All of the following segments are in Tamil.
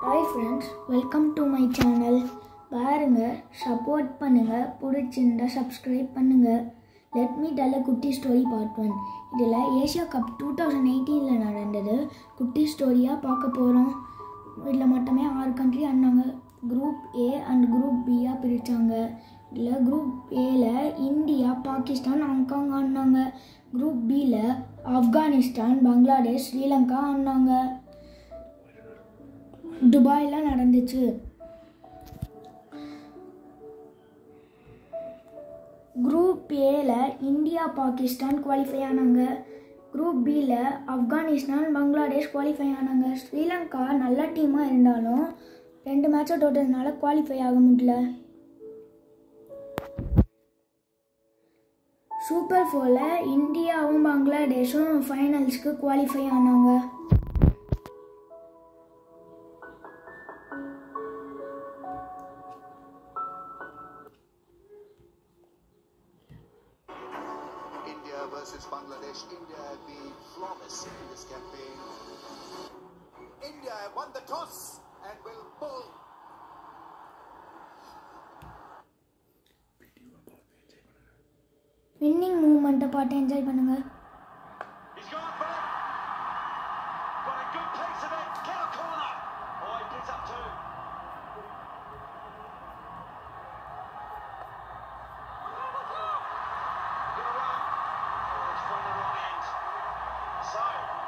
Hi friends welcome to my channel பாருங்க சப்போர்ட் பண்ணுங்க பிடிச்சிருந்தா சப்ஸ்கிரைப் பண்ணுங்க லெட் மீ டெல் குட்டி ஸ்டோரி பார்ட் ஒன் இதில் ஏஷியா கப் டூ தௌசண்ட் எயிட்டீனில் நடந்தது குட்டி ஸ்டோரியாக பார்க்க போகிறோம் இதில் மட்டுமே ஆறு கண்ட்ரி ஆடினாங்க குரூப் ஏ அண்ட் குரூப் பியாக பிரித்தாங்க இதில் குரூப் ஏல இந்தியா பாகிஸ்தான் ஹாங்காங் ஆடினாங்க குரூப் பியில் ஆப்கானிஸ்தான் பங்களாதேஷ் ஸ்ரீலங்கா ஆடினாங்க துபாயில் நடந்துச்சு குரூப் ஏல இந்தியா பாகிஸ்தான் குவாலிஃபை ஆனாங்க குரூப் பியில் ஆப்கானிஸ்தான் பங்களாதேஷ் குவாலிஃபை ஆனாங்க ஸ்ரீலங்கா நல்ல டீமாக இருந்தாலும் ரெண்டு மேட்சை தோட்டதுனால குவாலிஃபை ஆக முடியல சூப்பர் ஃபோரில் இந்தியாவும் பங்களாதேஷும் ஃபைனல்ஸ்க்கு குவாலிஃபை ஆனாங்க India versus Bangladesh. India have been flawless in this campaign. India have won the toss and will pull. Winning மூமெண்ட்டை பார்த்து என்ஜாய் பண்ணுங்கள் He's gone for it. Got a good piece of it. Get a corner. Oh, he gets up two. Good run. Oh, it's from the wrong end. So,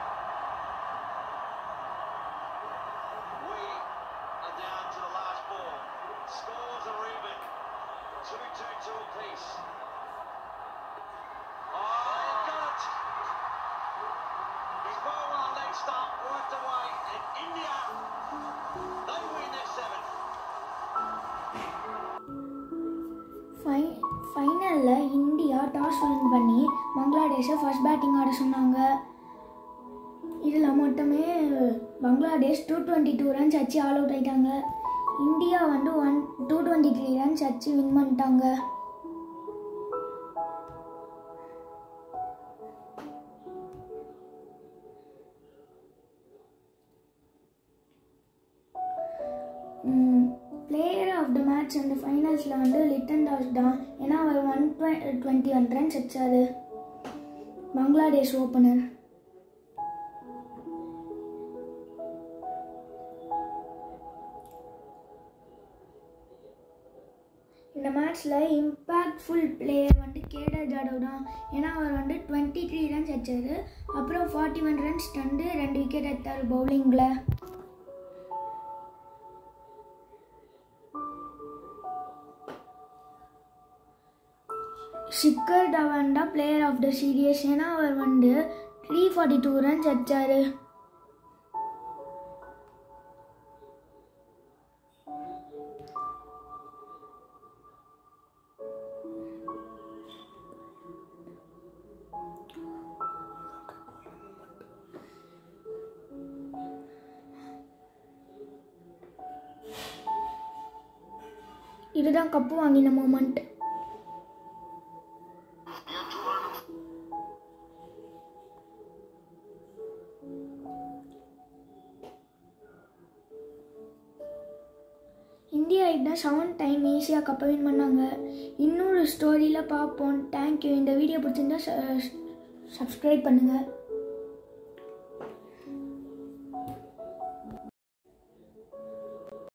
we are down to the last ball. Scores are even. 2-2-2 apiece. Oh, he's got it. He's well on leg stump, worked away, and India, they win their seventh. ஃபை ஃபைனலில் இந்தியா டாஸ் வின் பண்ணி பங்களாதேஷை ஃபர்ஸ்ட் பேட்டிங் ஆட சொன்னாங்க இதில் மட்டுமே Bangladesh two twenty two runs அடிச்சு ஆல் அவுட் ஆயிட்டாங்க இந்தியா வந்து one two twenty three runs அடிச்சு வின் பண்ணிட்டாங்க பிளேயர் ஆஃப் த மேட்ச் அந்த ஃபைனல்ஸில் வந்து லிட்டன் தாஸ் தான் ஏன்னா அவர் ஒன் டுவெண்ட்டி ஒன் ரன்ஸ் அடிச்சாரு பங்களாதேஷ் ஓப்பனர் இந்த மேட்ச்சில் இம்பேக்ட்ஃபுல் பிளேயர் வந்து கேடர் ஜாதவ் தான் ஏன்னா அவர் வந்து டுவெண்ட்டி த்ரீ ரன்ஸ் அடிச்சாரு அப்புறம் ஃபார்ட்டி ஒன் ரன்ஸ் தந்து ரெண்டு விக்கெட் எடுத்தார் பவுலிங்கில் ஷிக்கர் தவான் தான் பிளேயர் ஆஃப் த சீரியஸ் ஏன்னா அவர் வந்து த்ரீ ஃபார்ட்டி டூ ரன்ஸ் அடிச்சாரு இதுதான் கப்பு வாங்கின மூமெண்ட் இந்தியா இதுதான் செவன் டைம் ஈஸியாக கப்பை வின் பண்ணாங்க இன்னொரு ஸ்டோரியில் பார்ப்போம் தேங்க்யூ இந்த வீடியோ பிடிச்சிருந்தா சப்ஸ்கிரைப் பண்ணுங்கள்